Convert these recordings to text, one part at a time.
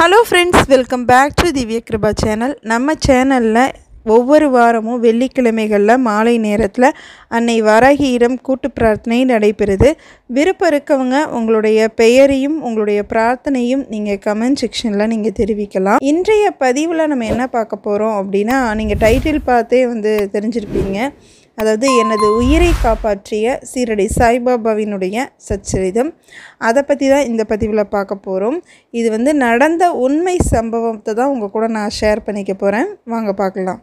hello friends welcome back to Divya Kiruba channel நம்ம சேனலில் ஒவ்வொரு வாரமும் வெள்ளிக்கிழமைகளில் மாலை நேரத்தில் அன்னை வராகியிடம் கூட்டு பிரார்த்தனை நடைபெறுது விருப்பம் இருக்கவங்க உங்களுடைய பெயரையும் உங்களுடைய பிரார்த்தனையும் நீங்கள் கமெண்ட் செக்ஷனில் நீங்கள் தெரிவிக்கலாம் இன்றைய பதிவில் நம்ம என்ன பார்க்க போகிறோம் அப்படின்னா நீங்கள் டைட்டில் பார்த்தே வந்து தெரிஞ்சிருப்பீங்க அதாவது எனது உயிரை காப்பாற்றிய சீரடி சாய்பாபாவினுடைய சச்சரிதம் அதை பற்றி தான் இந்த பதிவில் பார்க்க போகிறோம் இது வந்து நடந்த உண்மை சம்பவத்தை தான் உங்கள் கூட நான் ஷேர் பண்ணிக்க போகிறேன் வாங்க பார்க்கலாம்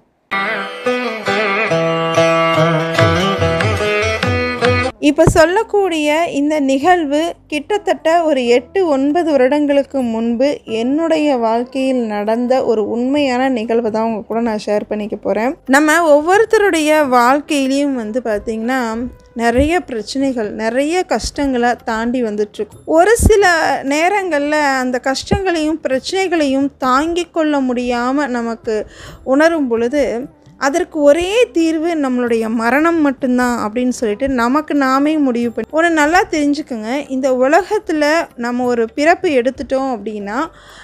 இப்போ சொல்லக்கூடிய இந்த நிகழ்வு கிட்டத்தட்ட ஒரு எட்டு ஒன்பது வருடங்களுக்கு முன்பு என்னுடைய வாழ்க்கையில் நடந்த ஒரு உண்மையான நிகழ்வு தான் உங்க கூட நான் ஷேர் பண்ணிக்க போகிறேன் நம்ம ஒவ்வொருத்தருடைய வாழ்க்கையிலையும் வந்து பார்த்திங்கன்னா நிறைய பிரச்சனைகள் நிறைய கஷ்டங்களை தாண்டி வந்துட்டுருக்கும் ஒரு சில நேரங்களில் அந்த கஷ்டங்களையும் பிரச்சனைகளையும் தாங்கிக் கொள்ள முடியாமல் நமக்கு உணரும் பொழுது அதற்கு ஒரே தீர்வு நம்மளுடைய மரணம் மட்டும்தான் அப்படின்னு சொல்லிட்டு நமக்கு நாமே முடிவு பண்ணி ஒன்று நல்லா தெரிஞ்சுக்கோங்க இந்த உலகத்தில் நம்ம ஒரு பிறப்பு எடுத்துட்டோம் அப்படின்னா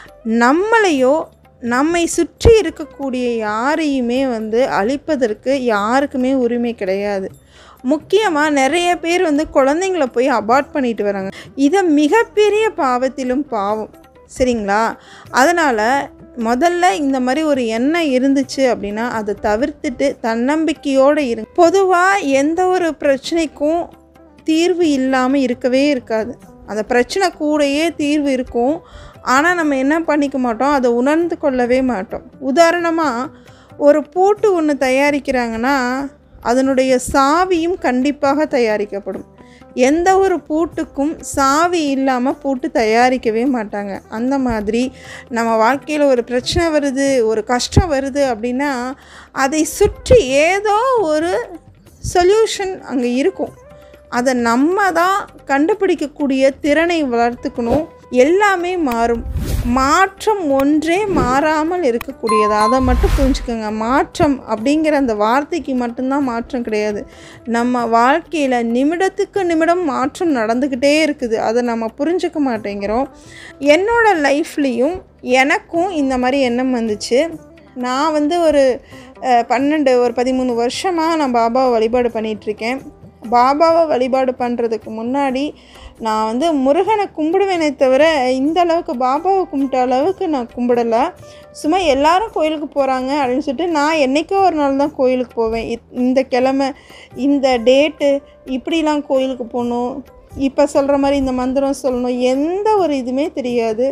நம்மளையோ நம்மை சுற்றி இருக்கக்கூடிய யாரையுமே வந்து அழிப்பதற்கு யாருக்குமே உரிமை கிடையாது முக்கியமாக நிறைய பேர் வந்து குழந்தைங்கள போய் அபார்ட் பண்ணிட்டு வராங்க இதை மிகப்பெரிய பாவத்திலும் பாவம் சரிங்களா அதனால் முதல்ல இந்த மாதிரி ஒரு எண்ணம் இருந்துச்சு அப்படின்னா அதை தவிர்த்துட்டு தன்னம்பிக்கையோடு இரு பொதுவாக எந்த ஒரு பிரச்சனைக்கும் தீர்வு இல்லாமல் இருக்கவே இருக்காது அந்த பிரச்சனை கூடயே தீர்வு இருக்கும் ஆனால் நம்ம என்ன பண்ணிக்க மாட்டோம் அதை உணர்ந்து கொள்ளவே மாட்டோம் உதாரணமாக ஒரு பூட்டு ஒன்று தயாரிக்கிறாங்கன்னா அதனுடைய சாவியும் கண்டிப்பாக தயாரிக்கப்படும் எந்த ஒரு பூட்டுக்கும் சாவி இல்லாமல் பூட்டு தயாரிக்கவே மாட்டாங்க அந்த மாதிரி நம்ம வாழ்க்கையில் ஒரு பிரச்சனை வருது ஒரு கஷ்டம் வருது அப்படின்னா அதை சுற்றி ஏதோ ஒரு சொல்யூஷன் அங்கே இருக்கும் அதை நம்ம தான் கண்டுபிடிக்கக்கூடிய திறனை வளர்த்துக்கணும் எல்லாமே மாறும் மாற்றம் ஒன்றே மாறாமல் இருக்கக்கூடியது அதை மட்டும் புரிஞ்சுக்கோங்க மாற்றம் அப்படிங்கிற அந்த வார்த்தைக்கு மட்டும்தான் மாற்றம் கிடையாது நம்ம வாழ்க்கையில் நிமிடத்துக்கு நிமிடம் மாற்றம் நடந்துக்கிட்டே இருக்குது அதை நம்ம புரிஞ்சுக்க மாட்டேங்கிறோம் என்னோடய லைஃப்லேயும் எனக்கும் இந்த மாதிரி எண்ணம் வந்துச்சு நான் வந்து ஒரு அஹ், பன்னெண்டு ஒரு பதிமூணு வருஷமாக நான் பாபாவை வழிபாடு பண்ணிகிட்ருக்கேன் பாபாவை வழிபாடு பண்ணுறதுக்கு முன்னாடி நான் வந்து முருகனை கும்பிடுவேனே தவிர இந்த அளவுக்கு பாபாவை கும்பிட்ட அளவுக்கு நான் கும்பிடலை சும்மா எல்லாரும் கோயிலுக்கு போகிறாங்க அப்படின்னு சொல்லிட்டு நான் என்றைக்கோ ஒரு நாள் தான் கோயிலுக்கு போவேன் இத்- இந்த கிழமை இந்த டேட்டு இப்படிலாம் கோயிலுக்கு போகணும் இப்போ சொல்கிற மாதிரி இந்த மந்திரம் சொல்லணும் எந்த ஒரு இதுவுமே தெரியாது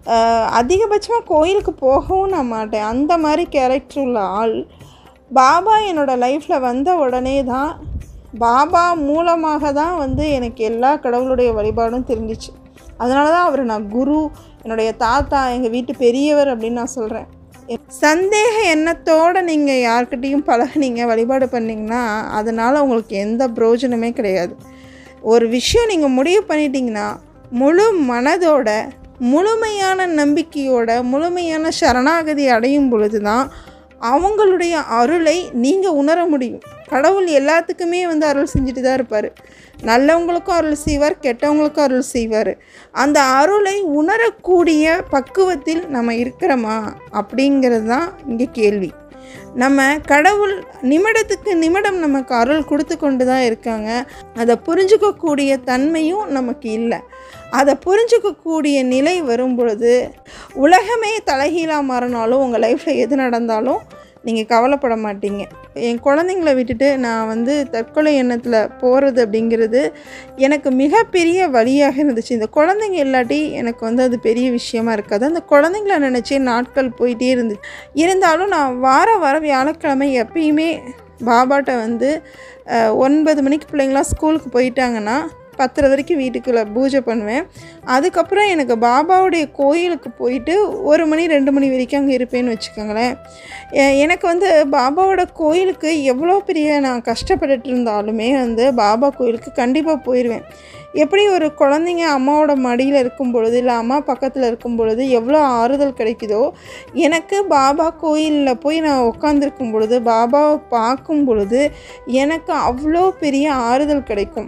அதிகபட்சமாக கோயிலுக்கு போகவும் நான் மாட்டேன் அந்த மாதிரி கேரக்டர் உள்ள ஆள் பாபா என்னோடய லைஃப்பில் வந்த உடனே தான் பாபா மூலமாக தான் வந்து எனக்கு எல்லா கடவுளுடைய வழிபாடும் தெரிஞ்சிச்சு அதனால தான் அவர் நான் குரு என்னுடைய தாத்தா எங்கள் வீட்டு பெரியவர் அப்படின்னு நான் சொல்கிறேன் சந்தேக எண்ணத்தோடு நீங்கள் யார்கிட்டேயும் பழகுனீங்க வழிபாடு பண்ணீங்கன்னா அதனால் உங்களுக்கு எந்த பிரயோஜனமே கிடையாது ஒரு விஷயம் நீங்கள் முடிவு பண்ணிட்டீங்கன்னா முழு மனதோட முழுமையான நம்பிக்கையோட முழுமையான சரணாகதி அடையும் பொழுது தான் அவங்களுடைய அருளை நீங்கள் உணர முடியும் கடவுள் எல்லாத்துக்குமே வந்து அருள் செஞ்சுட்டு தான் இருப்பார் நல்லவங்களுக்கும் அருள் செய்வார் கெட்டவங்களுக்கும் அருள் செய்வார் அந்த அருளை உணரக்கூடிய பக்குவத்தில் நம்ம இருக்கிறோமா அப்படிங்கிறது தான் இங்கே கேள்வி நம்ம கடவுள் நிமிடத்துக்கு நிமிடம் நமக்கு அருள் கொடுத்து கொண்டு தான் இருக்காங்க அதை புரிஞ்சுக்கக்கூடிய தன்மையும் நமக்கு இல்லை அதை புரிஞ்சுக்கக்கூடிய நிலை வரும் பொழுது உலகமே தலைகீழாக மாறினாலும் உங்கள் லைஃப்பில் எது நடந்தாலும் நீங்கள் கவலைப்பட மாட்டீங்க என் குழந்தைங்கள விட்டுட்டு நான் வந்து தற்கொலை எண்ணத்தில் போகிறது அப்படிங்கிறது எனக்கு மிகப்பெரிய வழியாக இருந்துச்சு இந்த குழந்தைங்க இல்லாட்டி எனக்கு வந்து அது பெரிய விஷயமா இருக்காது அந்த குழந்தைங்கள நினச்சே நாட்கள் போயிட்டே இருந்துச்சு இருந்தாலும் நான் வார வாரம் வியாழக்கிழமை எப்பயுமே பாபாட்ட வந்து அஹ், ஒன்பது மணிக்கு பிள்ளைங்களாம் ஸ்கூலுக்கு போயிட்டாங்கன்னா பத்தரை வரைக்கும் வீட்டுக்குள்ளே பூஜை பண்ணுவேன் அதுக்கப்புறம் எனக்கு பாபாவுடைய கோயிலுக்கு போயிட்டு ஒரு மணி ரெண்டு மணி வரைக்கும் அங்கே இருப்பேன்னு வச்சுக்கோங்களேன் எ- எனக்கு வந்து பாபாவோட கோயிலுக்கு எவ்வளோ பெரிய நான் கஷ்டப்பட்டுட்டு இருந்தாலுமே வந்து பாபா கோயிலுக்கு கண்டிப்பாக போயிடுவேன் எப்படி ஒரு குழந்தைங்க அம்மாவோட மடியில் இருக்கும் பொழுது இல்லை அம்மா பக்கத்தில் இருக்கும் பொழுது எவ்வளோ ஆறுதல் கிடைக்குதோ எனக்கு பாபா கோயிலில் போய் நான் உட்காந்துருக்கும் பொழுது பாபாவை பார்க்கும் பொழுது எனக்கு அவ்வளோ பெரிய ஆறுதல் கிடைக்கும்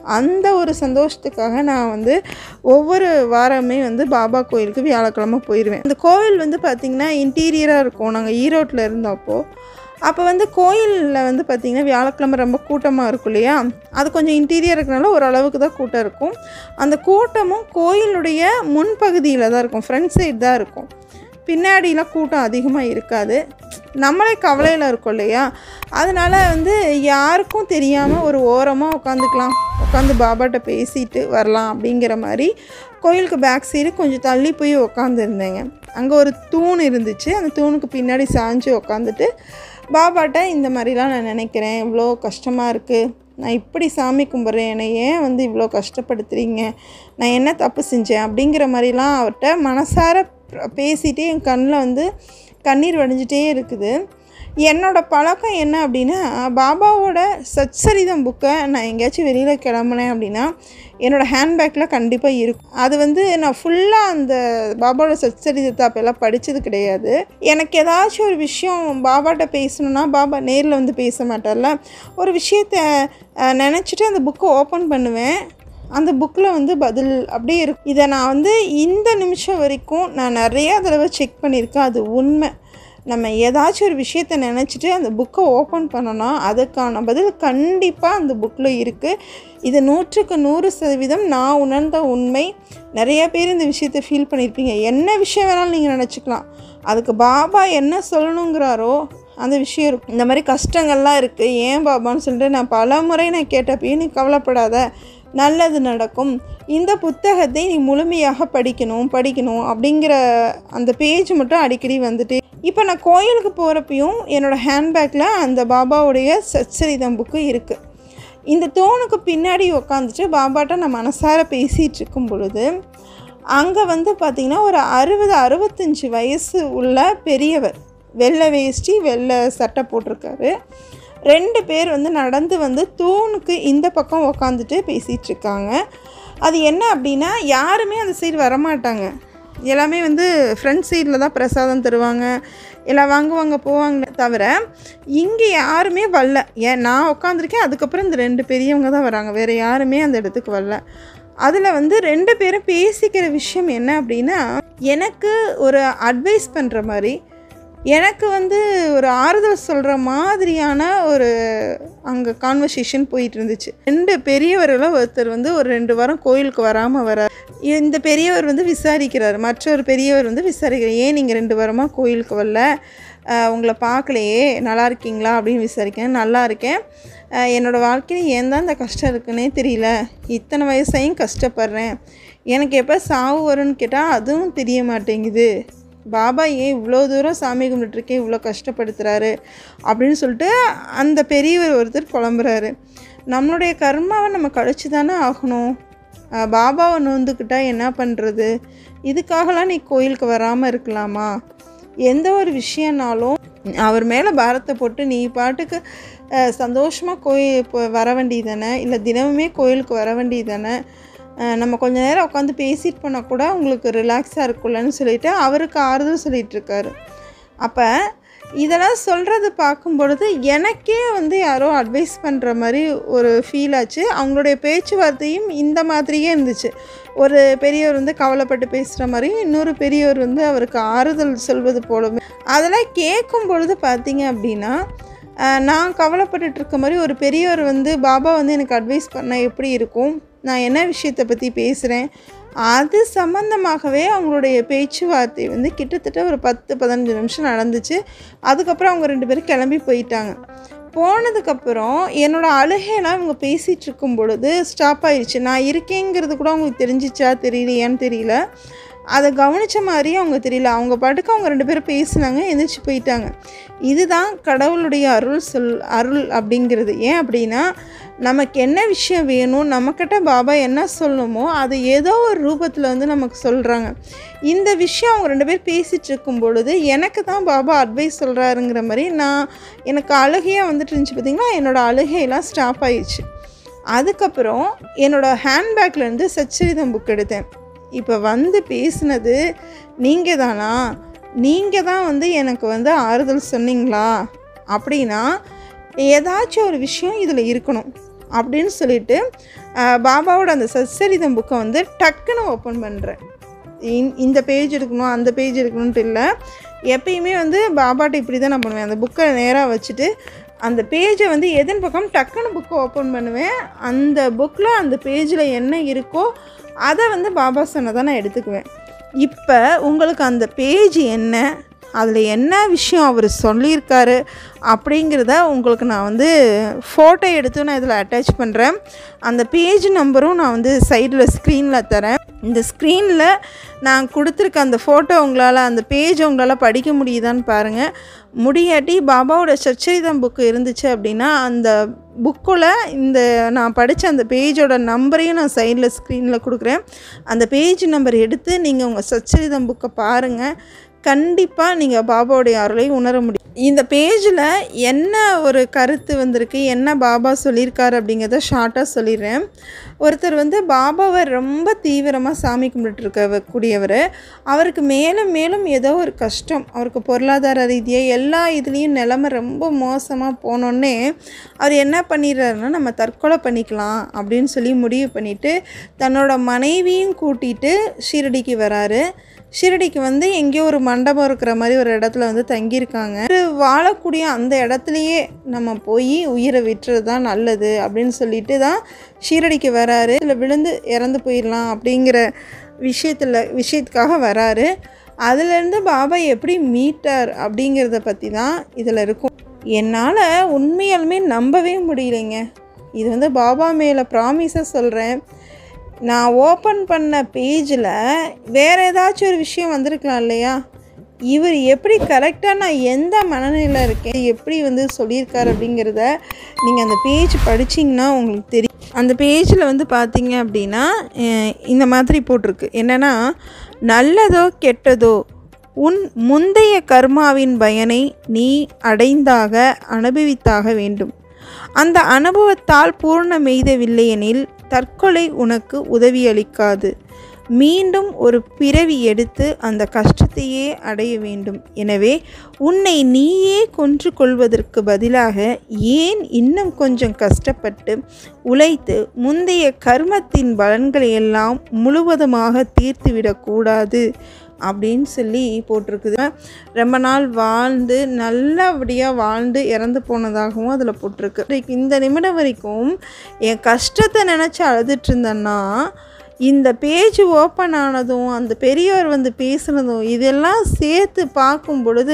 அந்த ஒரு சந்தோஷத்துக்காக நான் வந்து ஒவ்வொரு வாரமே வந்து பாபா கோயிலுக்கு வியாழக்கிழமை போயிடுவேன் அந்த கோவில் வந்து பார்த்திங்கன்னா இன்டீரியராக இருக்கும் நாங்கள் ஈரோட்டில் இருந்தப்போ அப்போ வந்து கோயிலில் வந்து பார்த்திங்கன்னா வியாழக்கிழமை ரொம்ப கூட்டமாக இருக்கும் இல்லையா அது கொஞ்சம் இன்டீரியர் இருக்கனால ஓரளவுக்கு தான் கூட்டம் இருக்கும் அந்த கூட்டமும் கோயிலுடைய முன்பகுதியில் தான் இருக்கும் ஃப்ரண்ட் சைடு தான் இருக்கும் பின்னாடிலாம் கூட்டம் அதிகமாக இருக்காது நம்மளே கவலையில் இருக்கோம் இல்லையா அதனால் வந்து யாருக்கும் தெரியாமல் ஒரு ஓரமாக உட்காந்துக்கலாம் உட்காந்து பாபாட்ட பேசிட்டு வரலாம் அப்படிங்கிற மாதிரி கோயிலுக்கு பேக் சைடு கொஞ்சம் தள்ளி போய் உட்காந்துருந்தேங்க அங்கே ஒரு தூண் இருந்துச்சு அந்த தூணுக்கு பின்னாடி சாஞ்சு உட்காந்துட்டு பாபாட்ட இந்த மாதிரிலாம் நான் நினைக்கிறேன் இவ்வளோ கஷ்டமாக இருக்குது நான் இப்படி சாமி கும்பிட்றேன் என்னை ஏன் வந்து இவ்வளோ கஷ்டப்படுத்துறீங்க நான் என்ன தப்பு செஞ்சேன் அப்படிங்கிற மாதிரிலாம் அவர்கிட்ட மனசார பேசிகிட்டே என் கண்ணில் வந்து கண்ணீர் வடிஞ்சிட்டே இருக்குது என்னோடய பழக்கம் என்ன அப்படின்னா பாபாவோட சச்சரிதம் புக்கை நான் எங்கேயாச்சும் வெளியில் கிளம்புனேன் அப்படின்னா என்னோடய ஹேண்ட்பேக்கில் கண்டிப்பாக இருக்கும் அது வந்து நான் ஃபுல்லாக அந்த பாபாவோட சச்சரிதத்தை அப்போல்லாம் படித்தது கிடையாது எனக்கு ஏதாச்சும் ஒரு விஷயம் பாபாட்ட பேசணுன்னா பாபா நேரில் வந்து பேச மாட்டார்ல ஒரு விஷயத்த நினச்சிட்டு அந்த புக்கை ஓப்பன் பண்ணுவேன் அந்த புக்கில் வந்து பதில் அப்படியே இருக்கும் இதை நான் வந்து இந்த நிமிஷம் வரைக்கும் நான் நிறையா தடவை செக் பண்ணியிருக்கேன் அது உண்மை நம்ம ஏதாச்சும் ஒரு விஷயத்த நினச்சிட்டு அந்த புக்கை ஓப்பன் பண்ணோன்னா அதுக்கான பதில் கண்டிப்பாக அந்த புக்கில் இருக்குது இது நூற்றுக்கு நூறு சதவீதம் நான் உணர்ந்த உண்மை நிறைய பேர் இந்த விஷயத்தை ஃபீல் பண்ணியிருப்பீங்க என்ன விஷயம் வேணாலும் நீங்கள் நினச்சிக்கலாம் அதுக்கு பாபா என்ன சொல்லணுங்கிறாரோ அந்த விஷயம் இருக்கும் இந்த மாதிரி கஷ்டங்கள்லாம் இருக்குது ஏன் பாபான்னு சொல்லிட்டு நான் பல முறை நான் கேட்டப்பயும் நீ கவலைப்படாத நல்லது நடக்கும் இந்த புத்தகத்தை நீ முழுமையாக படிக்கணும் படிக்கணும் அப்படிங்கிற அந்த பேஜ் மட்டும் அடிக்கடி வந்துட்டு இப்போ நான் கோயிலுக்கு போகிறப்பையும் என்னோடய ஹேண்ட்பேக்கில் அந்த பாபாவுடைய சச்சரிதம் புக்கு இருக்குது இந்த தோணுக்கு பின்னாடி உக்காந்துட்டு பாபாட்ட நான் மனசார பேசிகிட்டு இருக்கும் பொழுது அங்கே வந்து பார்த்திங்கன்னா ஒரு அறுபது அறுபத்தஞ்சி வயசு உள்ள பெரியவர் வெள்ளை வேஷ்டி வெள்ளை சட்டை போட்டிருக்காரு ரெண்டு பேர் வந்து நடந்து வந்து தூணுக்கு இந்த பக்கம் உக்காந்துட்டு பேசிகிட்டு இருக்காங்க அது என்ன அப்படின்னா யாருமே அந்த சைடு வரமாட்டாங்க எல்லாமே வந்து ஃப்ரண்ட் சைடில் தான் பிரசாதம் தருவாங்க எல்லாம் வாங்குவாங்க போவாங்க தவிர இங்கே யாருமே வரல ஏன் நான் உட்காந்துருக்கேன் அதுக்கப்புறம் இந்த ரெண்டு பெரியவங்க தான் வராங்க வேறு யாருமே அந்த இடத்துக்கு வரல அதில் வந்து ரெண்டு பேரும் பேசிக்கிற விஷயம் என்ன அப்படின்னா எனக்கு ஒரு அட்வைஸ் பண்ணுற மாதிரி எனக்கு வந்து ஒரு ஆறுதல் சொல்கிற மாதிரியான ஒரு அங்கே கான்வர்சேஷன் போயிட்டு இருந்துச்சு ரெண்டு பெரியவர்களும் ஒருத்தர் வந்து ஒரு ரெண்டு வாரம் கோயிலுக்கு வராமல் வர இந்த பெரியவர் வந்து விசாரிக்கிறார் மற்றொரு பெரியவர் வந்து விசாரிக்கிறார் ஏன் நீங்கள் ரெண்டு வாரமாக கோயிலுக்கு வரல அஹ் உங்களை பார்க்கலையே நல்லா இருக்கீங்களா அப்படின்னு விசாரிக்கேன் நல்லா இருக்கேன் அஹ் என்னோடய வாழ்க்கையில் ஏன் தான் இந்த கஷ்டம் இருக்குன்னே தெரியல இத்தனை வயசையும் கஷ்டப்படுறேன் எனக்கு எப்போ சாவு வரும்னு கேட்டால் அதுவும் தெரிய மாட்டேங்குது பாபா ஏன் இவ்வளோ தூரம் சாமி கும்பிட்டுருக்கேன் இவ்வளோ கஷ்டப்படுத்துகிறாரு அப்படின்னு சொல்லிட்டு அந்த பெரியவர் ஒருத்தர் புலம்புறாரு நம்மளுடைய கர்மாவை நம்ம கழிச்சு தானே ஆகணும் அஹ் பாபாவை நோந்துக்கிட்டா என்ன பண்ணுறது இதுக்காகலாம் நீ கோயிலுக்கு வராமல் இருக்கலாமா எந்த ஒரு விஷயம்னாலும் அவர் மேலே பாரத்தை போட்டு நீ பாட்டுக்கு சந்தோஷமாக கோயில் இப்போ வர வேண்டியதானே இல்லை தினமுமே கோயிலுக்கு வர வேண்டியதானே அஹ் நம்ம கொஞ்ச நேரம் உட்காந்து பேசிட்டு போனால் கூட உங்களுக்கு ரிலாக்ஸாக இருக்கும்லன்னு சொல்லிட்டு அவருக்கு ஆறுதல் சொல்லிட்டு இருக்காரு அப்போ இதெல்லாம் சொல்கிறது பார்க்கும் பொழுது எனக்கே வந்து யாரோ அட்வைஸ் பண்ணுற மாதிரி ஒரு ஃபீல் ஆச்சு அவங்களுடைய பேச்சுவார்த்தையும் இந்த மாதிரியே இருந்துச்சு ஒரு பெரியவர் வந்து கவலைப்பட்டு பேசுகிற மாதிரி இன்னொரு பெரியவர் வந்து அவருக்கு ஆறுதல் சொல்வது போலவே அதெல்லாம் கேட்கும் பொழுது பார்த்தீங்க அப்படின்னா ஆஹ் நான் கவலைப்பட்டுட்டு இருக்க மாதிரி ஒரு பெரியவர் வந்து பாபா வந்து எனக்கு அட்வைஸ் பண்ணால் எப்படி இருக்கும் நான் என்ன விஷயத்தை பற்றி பேசுகிறேன் அது சம்மந்தமாகவே அவங்களுடைய பேச்சுவார்த்தை வந்து கிட்டத்தட்ட ஒரு பத்து பதினஞ்சு நிமிஷம் நடந்துச்சு அதுக்கப்புறம் அவங்க ரெண்டு பேரும் கிளம்பி போயிட்டாங்க போனதுக்கப்புறம் என்னோடய அழுகையெல்லாம் இவங்க பேசிகிட்டு இருக்கும் பொழுது ஸ்டாப் ஆயிடுச்சு நான் இருக்கேங்கிறது கூட அவங்களுக்கு தெரிஞ்சிச்சா தெரியலையான்னு தெரியல அதை கவனித்த மாதிரி அவங்க தெரியல அவங்க பாட்டுக்கு அவங்க ரெண்டு பேரும் பேசினாங்க எந்திரிச்சு போயிட்டாங்க இதுதான் கடவுளுடைய அருள் சொல் அருள் அப்படிங்கிறது ஏன் அப்படின்னா நமக்கு என்ன விஷயம் வேணும் நம்மக்கிட்ட பாபா என்ன சொல்லணுமோ அது ஏதோ ஒரு ரூபத்தில் வந்து நமக்கு சொல்கிறாங்க இந்த விஷயம் அவங்க ரெண்டு பேர் பேசிகிட்டு இருக்கும் பொழுது எனக்கு தான் பாபா அட்வைஸ் சொல்கிறாருங்கிற மாதிரி நான் எனக்கு அழுகையாக வந்துட்டு இருந்துச்சு பார்த்திங்களா என்னோடய அழுகையெல்லாம் ஸ்டாப் ஆயிடுச்சு அதுக்கப்புறம் என்னோடய ஹேண்ட்பேக்லேருந்து சச்சரிதம் புக் எடுத்தேன் இப்போ வந்து பேசுனது நீங்கள் தானா நீங்கள் தான் வந்து எனக்கு வந்து ஆறுதல் சொன்னீங்களா அப்படின்னா ஏதாச்சும் ஒரு விஷயம் இதில் இருக்கணும் அப்படின்னு சொல்லிட்டு அஹ், பாபாவோட அந்த சச்சரிதம் புக்கை வந்து டக்குன்னு ஓப்பன் பண்ணுறேன் இந்த பேஜ் எடுக்கணும் அந்த பேஜ் எடுக்கணுன்ட்டு இல்லை எப்பயுமே வந்து பாபாட்ட இப்படி தான் நான் பண்ணுவேன் அந்த புக்கை நேராக வச்சுட்டு அந்த பேஜை வந்து எதன் பக்கம் டக்குன்னு புக்கை ஓப்பன் பண்ணுவேன் அந்த புக்கில் அந்த பேஜில் என்ன இருக்கோ அதை வந்து பாபா சொன்னதை நான் எடுத்துக்குவேன் இப்போ உங்களுக்கு அந்த பேஜ் என்ன அதில் என்ன விஷயம் அவர் சொல்லியிருக்காரு அப்படிங்கிறத உங்களுக்கு நான் வந்து ஃபோட்டோ எடுத்து நான் இதில் அட்டாச் பண்ணுறேன் அந்த பேஜ் நம்பரும் நான் வந்து சைடில் ஸ்க்ரீனில் தரேன் இந்த ஸ்க்ரீனில் நான் கொடுத்துருக்க அந்த ஃபோட்டோ உங்களால் அந்த பேஜ் உங்களால் படிக்க முடியுதான்னு பாருங்கள் முடியாட்டி பாபாவோட சச்சரிதம் புக்கு இருந்துச்சு அப்படின்னா அந்த புக்கில் இந்த நான் படித்த அந்த பேஜோட நம்பரையும் நான் சைடில் ஸ்க்ரீனில் கொடுக்குறேன் அந்த பேஜ் நம்பர் எடுத்து நீங்கள் உங்கள் சச்சரிதம் புக்கை பாருங்கள் கண்டிப்பாக நீங்கள் பாபாவுடைய அருளை உணர முடியும் இந்த பேஜில் என்ன ஒரு கருத்து வந்திருக்கு என்ன பாபா சொல்லியிருக்காரு அப்படிங்கிறத ஷார்ட்டாக சொல்லிடுறேன் ஒருத்தர் வந்து பாபாவை ரொம்ப தீவிரமாக சாமி கும்பிட்டுருக்க கூடியவர் அவருக்கு மேலும் மேலும் ஏதோ ஒரு கஷ்டம் அவருக்கு பொருளாதார ரீதியாக எல்லா இதுலேயும் நிலமை ரொம்ப மோசமாக போனோடனே அவர் என்ன பண்ணிடுறாருன்னா நம்ம தற்கொலை பண்ணிக்கலாம் அப்படின்னு சொல்லி முடிவு பண்ணிவிட்டு தன்னோட மனைவியும் கூட்டிகிட்டு ஷீரடிக்கு வராரு ஷிரடிக்கு வந்து எங்கேயோ ஒரு மண்டபம் இருக்கிற மாதிரி ஒரு இடத்துல வந்து தங்கியிருக்காங்க ஒரு வாழக்கூடிய அந்த இடத்துலையே நம்ம போய் உயிரை விட்டுறது தான் நல்லது அப்படின்னு சொல்லிட்டு தான் ஷீரடிக்கு வராரு இதில் விழுந்து இறந்து போயிடலாம் அப்படிங்கிற விஷயத்தில் விஷயத்துக்காக வராரு அதுலேருந்து பாபா எப்படி மீட்டார் அப்படிங்கிறத பற்றி தான் இதில் இருக்கும் என்னால் உண்மையாலுமே நம்பவே முடியலைங்க இது வந்து பாபா மேலே ப்ராமிஸாக சொல்கிறேன் நான் ஓப்பன் பண்ண பேஜில் வேறு ஏதாச்சும் ஒரு விஷயம் வந்திருக்கலாம் இல்லையா இவர் எப்படி கரெக்டாக நான் எந்த மனநிலையில் இருக்கேன் எப்படி வந்து சொல்லியிருக்காரு அப்படிங்கிறத நீங்கள் அந்த பேஜ் படிச்சிங்கன்னா உங்களுக்கு தெரியும் அந்த பேஜில் வந்து பார்த்தீங்க அப்படின்னா அஹ், இந்த மாதிரி போட்டிருக்கு என்னென்னா நல்லதோ கெட்டதோ உன் முந்தைய கர்மாவின் பயனை நீ அடைந்தாக அனுபவித்தாக வேண்டும் அந்த அனுபவத்தால் பூர்ண மெய்தவில்லையெனில் தற்கொலை உனக்கு உதவியளிக்காது மீண்டும் ஒரு பிறவி எடுத்து அந்த கஷ்டத்தையே அடைய வேண்டும் எனவே உன்னை நீயே கொன்று கொள்வதற்கு பதிலாக ஏன் இன்னும் கொஞ்சம் கஷ்டப்பட்டு உழைத்து முந்தைய கர்மத்தின் பலன்களை எல்லாம் முழுவதுமாக தீர்த்துவிடக்கூடாது அப்படின்னு சொல்லி போட்டிருக்குது ரொம்ப நாள் வாழ்ந்து நல்லபடியாக வாழ்ந்து இறந்து போனதாகவும் அதில் போட்டிருக்கு இன்னைக்கு இந்த நிமிடம் வரைக்கும் என் கஷ்டத்தை நினச்சி அழுதுட்டு இருந்தேன்னா இந்த பேஜ் ஓப்பன் ஆனதும் அந்த பெரியவர் வந்து பேசுனதும் இதெல்லாம் சேர்த்து பார்க்கும் பொழுது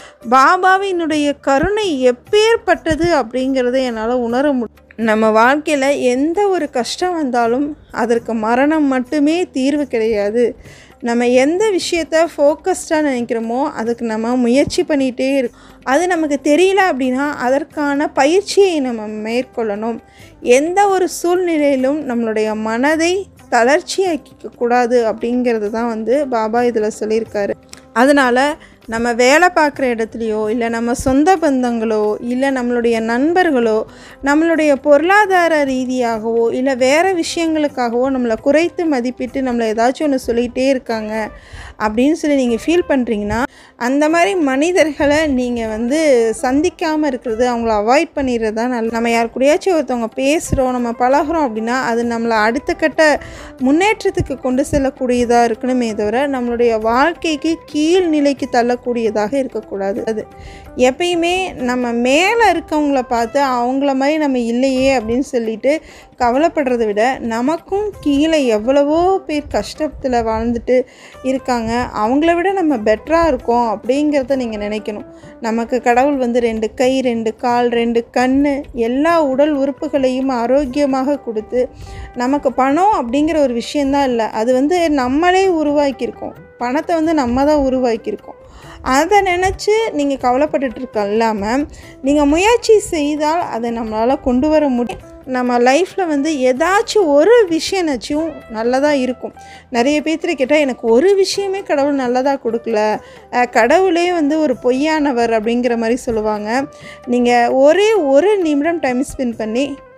பாபாவினுடைய கருணை எப்பேற்பட்டது அப்படிங்கிறத என்னால் உணர முடியும் நம்ம வாழ்க்கையில் எந்த ஒரு கஷ்டம் வந்தாலும் அதற்கு மரணம் மட்டுமே தீர்வு கிடையாது நம்ம எந்த விஷயத்த ஃபோக்கஸ்டாக நினைக்கிறோமோ அதுக்கு நம்ம முயற்சி பண்ணிகிட்டே இருக்கோம் அது நமக்கு தெரியல அப்படின்னா அதற்கான பயிற்சியை நம்ம மேற்கொள்ளணும் எந்த ஒரு சூழ்நிலையிலும் நம்மளுடைய மனதை தளர்ச்சியாக்கிக்க கூடாது அப்படிங்கிறது தான் வந்து பாபா இதில் சொல்லியிருக்காரு அதனால் நம்ம வேலை பார்க்குற இடத்துலையோ இல்லை நம்ம சொந்த பந்தங்களோ இல்லை நம்மளுடைய நண்பர்களோ நம்மளுடைய பொருளாதார ரீதியாகவோ இல்லை வேறு விஷயங்களுக்காகவோ நம்மளை குறைத்து மதிப்பிட்டு நம்மளை ஏதாச்சும் ஒன்று சொல்லிகிட்டே இருக்காங்க அப்படின்னு சொல்லி நீங்கள் ஃபீல் பண்ணுறீங்கன்னா அந்த மாதிரி மனிதர்களை நீங்கள் வந்து சந்திக்காமல் இருக்கிறது அவங்கள அவாய்ட் பண்ணிடுறது தான் நல்ல நம்ம யார் கூடயாச்சும் ஒருத்தவங்க பேசுகிறோம் நம்ம பழகுறோம் அப்படின்னா அது நம்மளை அடுத்த கட்ட முன்னேற்றத்துக்கு கொண்டு செல்லக்கூடியதாக இருக்கணுமே தவிர நம்மளுடைய வாழ்க்கைக்கு கீழ் நிலைக்கு தள்ளக்கூடியதாக இருக்கக்கூடாது அது எப்பயுமே நம்ம மேலே இருக்கவங்கள பார்த்து அவங்கள மாதிரி நம்ம இல்லையே அப்படின்னு சொல்லிட்டு கவலைப்படுறதை விட நமக்கும் கீழே எவ்வளவோ பேர் கஷ்டத்தில் வாழ்ந்துட்டு இருக்காங்க அவங்கள விட நம்ம பெட்டராக இருக்கோம் அப்படிங்கிறத நீங்கள் நினைக்கணும் நமக்கு கடவுள் வந்து ரெண்டு கை ரெண்டு கால் ரெண்டு கண் எல்லா உடல் உறுப்புகளையும் ஆரோக்கியமாக கொடுத்து நமக்கு பணம் அப்படிங்கிற ஒரு விஷயந்தான் இல்லை அது வந்து நம்மளே உருவாக்கியிருக்கோம் பணத்தை வந்து நம்ம தான் உருவாக்கியிருக்கோம் அதை நினச்சி நீங்கள் கவலைப்பட்டுட்டு இருக்க இல்லாமல் நீங்கள் முயற்சி செய்தால் அதை நம்மளால் கொண்டு வர முடியும் நம்ம லைஃப்பில் வந்து ஏதாச்சும் ஒரு விஷயம்னாச்சும் நல்லதாக இருக்கும் நிறைய பேர்த்துல கேட்டால் எனக்கு ஒரு விஷயமே கடவுள் நல்லதாக கொடுக்கல அஹ் கடவுளே வந்து ஒரு பொய்யானவர் அப்படிங்கிற மாதிரி சொல்லுவாங்க நீங்கள் ஒரே ஒரு நிமிடம் டைம் ஸ்பெண்ட் பண்ணி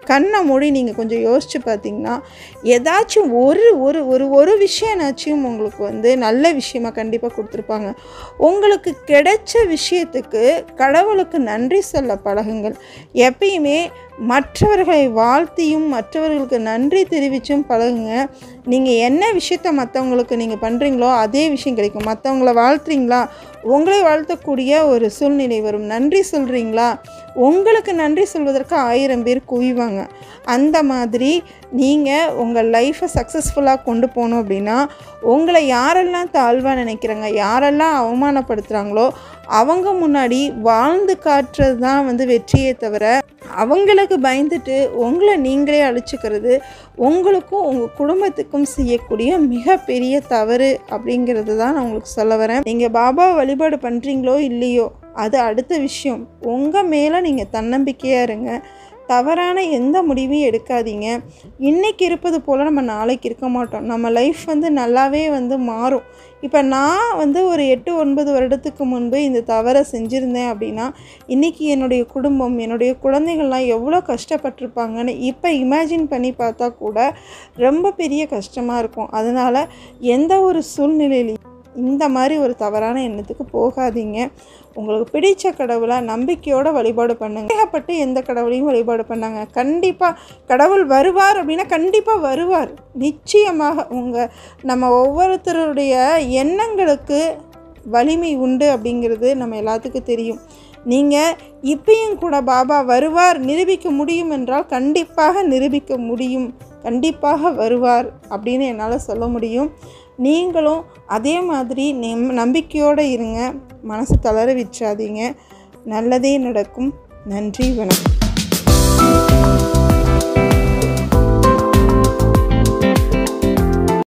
கண்ணை மூடி நீங்கள் கொஞ்சம் யோசித்து பார்த்தீங்கன்னா ஏதாச்சும் ஒரு ஒரு ஒரு ஒரு விஷயம்னாச்சும் உங்களுக்கு வந்து நல்ல விஷயமா கண்டிப்பாக கொடுத்துருப்பாங்க உங்களுக்கு கிடைச்ச விஷயத்துக்கு கடவுளுக்கு நன்றி சொல்ல பழகுங்கள் எப்பயுமே மற்றவர்களை வாழ்த்தியும் மற்றவர்களுக்கு நன்றி தெரிவித்தும் பழகுங்க நீங்கள் என்ன விஷயத்த மற்றவங்களுக்கு நீங்கள் பண்ணுறீங்களோ அதே விஷயம் கிடைக்கும் மற்றவங்கள வாழ்த்துறீங்களா உங்களை வாழ்த்தக்கூடிய ஒரு சூழ்நிலை வரும் நன்றி சொல்கிறீங்களா உங்களுக்கு நன்றி சொல்வதற்கு ஆயிரம் பேர் குவிவாங்க அந்த மாதிரி நீங்கள் உங்கள் லைஃப்பை சக்ஸஸ்ஃபுல்லாக கொண்டு போகணும் அப்படின்னா உங்களை யாரெல்லாம் தாழ்வாக நினைக்கிறாங்க யாரெல்லாம் அவமானப்படுத்துகிறாங்களோ அவங்க முன்னாடி வாழ்ந்து காட்டுறது தான் வந்து வெற்றியே தவிர அவங்களுக்கு பயந்துட்டு உங்களை நீங்களே அழிச்சுக்கிறது உங்களுக்கும் உங்கள் குடும்பத்துக்கும் செய்யக்கூடிய மிகப்பெரிய தவறு அப்படிங்கிறது தான் நான் உங்களுக்கு சொல்ல வரேன் நீங்கள் பாபா வழிபாடு பண்ணுறீங்களோ இல்லையோ அது அடுத்த விஷயம் உங்கள் மேலே நீங்கள் தன்னம்பிக்கையாக இருங்க தவறான எந்த முடிவையும் எடுக்காதீங்க இன்றைக்கி இருப்பது போல் நம்ம நாளைக்கு இருக்க மாட்டோம் நம்ம லைஃப் வந்து நல்லாவே வந்து மாறும் இப்போ நான் வந்து ஒரு எட்டு ஒன்பது வருடத்துக்கு முன்பு இந்த தவறை செஞ்சுருந்தேன் அப்படின்னா இன்றைக்கி என்னுடைய குடும்பம் என்னுடைய குழந்தைகள்லாம் எவ்வளோ கஷ்டப்பட்டிருப்பாங்கன்னு இப்போ இமேஜின் பண்ணி பார்த்தா கூட ரொம்ப பெரிய கஷ்டமாக இருக்கும் அதனால் எந்த ஒரு சூழ்நிலையிலையும் இந்த மாதிரி ஒரு தவறான எண்ணத்துக்கு போகாதீங்க உங்களுக்கு பிடிச்ச கடவுளை நம்பிக்கையோட வழிபாடு பண்ணுங்க ஏகப்பட்டு எந்த கடவுளையும் வழிபாடு பண்ணாங்க கண்டிப்பாக கடவுள் வருவார் அப்படின்னா கண்டிப்பாக வருவார் நிச்சயமாக உங்கள் நம்ம ஒவ்வொருத்தருடைய எண்ணங்களுக்கு வலிமை உண்டு அப்படிங்கிறது நம்ம எல்லாத்துக்கும் தெரியும் நீங்கள் இப்பயும் கூட பாபா வருவார் நிரூபிக்க முடியும் என்றால் கண்டிப்பாக நிரூபிக்க முடியும் கண்டிப்பாக வருவார் அப்படின்னு என்னால் சொல்ல முடியும் நீங்களும் அதே மாதிரி நெம் நம்பிக்கையோடு இருங்க மனசு தளர விற்றாதீங்க நல்லதே நடக்கும் நன்றி வணக்கம்